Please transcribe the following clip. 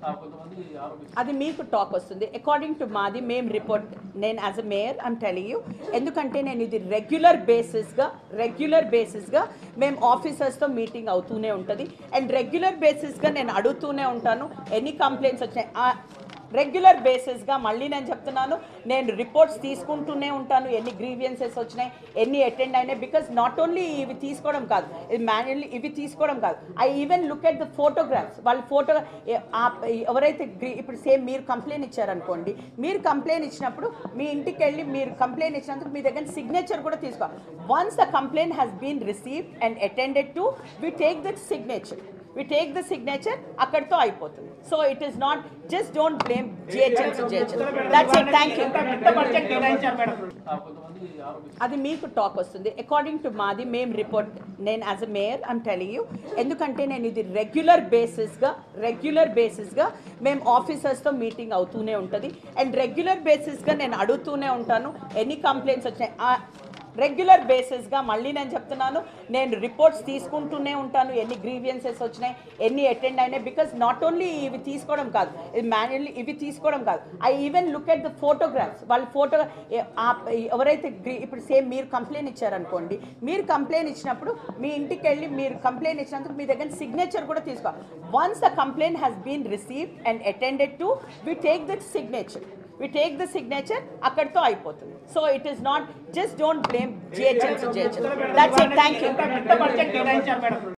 కొంతమంది ఆరోపిస్తారు అది మీకు టాక్ వస్తుంది అకార్డింగ్ టు మాది మేము రిపోర్ట్ నేను as a mayor I'm telling you ఎందుకంటే నేను ఇది రెగ్యులర్ బేసిస్గా రెగ్యులర్ బేసిస్గా మేము ఆఫీసర్స్తో మీటింగ్ అవుతూనే ఉంటుంది అండ్ రెగ్యులర్ బేసిస్గా నేను అడుగుతూనే ఉంటాను ఎన్ని కంప్లైంట్స్ వచ్చినాయి ఆ- రెగ్యులర్ బేసిస్గా మళ్ళీ నేను చెప్తున్నాను నేను రిపోర్ట్స్ తీసుకుంటూనే ఉంటాను ఎన్ని గ్రీవియన్సెస్ వచ్చినాయి ఎన్ని అటెండ్ అయినాయి బికాస్ నాట్ ఓన్లీ ఇవి తీసుకోవడం కాదు ఇది మాన్యువల్లీ ఇవి తీసుకోవడం కాదు I even look at the photographs వాళ్ళ ఫోటో ఎవరైతే గ్రీ- ఇప్పుడు సేమ్ మీరు కంప్లైంట్ ఇచ్చారనుకోండి మీరు కంప్లైంట్ ఇచ్చినప్పుడు మీ ఇంటికి వెళ్ళి మీరు కంప్లైంట్ ఇచ్చినందుకు మీ దగ్గర సిగ్నేచర్ కూడా తీసుకోవాలి once the complaint has been received and attended to we take the signature we take the signature అక్కడితో అయిపోతుంది so it is not just don't blame GHMC GHMC that's it thank you కొంతమంది ఆరోపిస్తారు అది మీకు talk వస్తుంది according to మాది మేము report నేను as a mayor I'm telling you ఎందుకంటే నేను ఇది రెగ్యులర్ బేసిస్గా రెగ్యులర్ బేసిస్గా మేము ఆఫీసర్స్తో మీటింగ్ అవుతూనే ఉంటుంది అండ్ రెగ్యులర్ బేసిస్గా నేను అడుగుతూనే ఉంటాను ఎన్ని కంప్లైంట్స్ వచ్చినాయి ఆ- రెగ్యులర్ బేసిస్గా మళ్ళీ నేను చెప్తున్నాను నేను రిపోర్ట్స్ తీసుకుంటూనే ఉంటాను ఎన్ని గ్రీవియన్సెస్ వచ్చినాయి ఎన్ని అటెండ్ అయినాయి బికాస్ నాట్ ఓన్లీ ఇవి తీసుకోవడం కాదు ఇది మాన్యువల్లీ ఇవి తీసుకోవడం కాదు I even look at the photographs వాళ్ళ ఫోటో ఎవరైతే గ్రీ- ఇప్పుడు సేమ్ మీరు కంప్లైంట్ ఇచ్చారనుకోండి మీరు కంప్లైంట్ ఇచ్చినప్పుడు మీ ఇంటికి వెళ్ళి మీరు కంప్లైంట్ ఇచ్చినందుకు మీ దగ్గర సిగ్నేచర్ కూడా తీసుకోవాలి once the complaint has been received and attended to we take the signature we take the signature అక్కడితో అయిపోతుంది so it is not just don't blame GHMC GHMC that's it thank you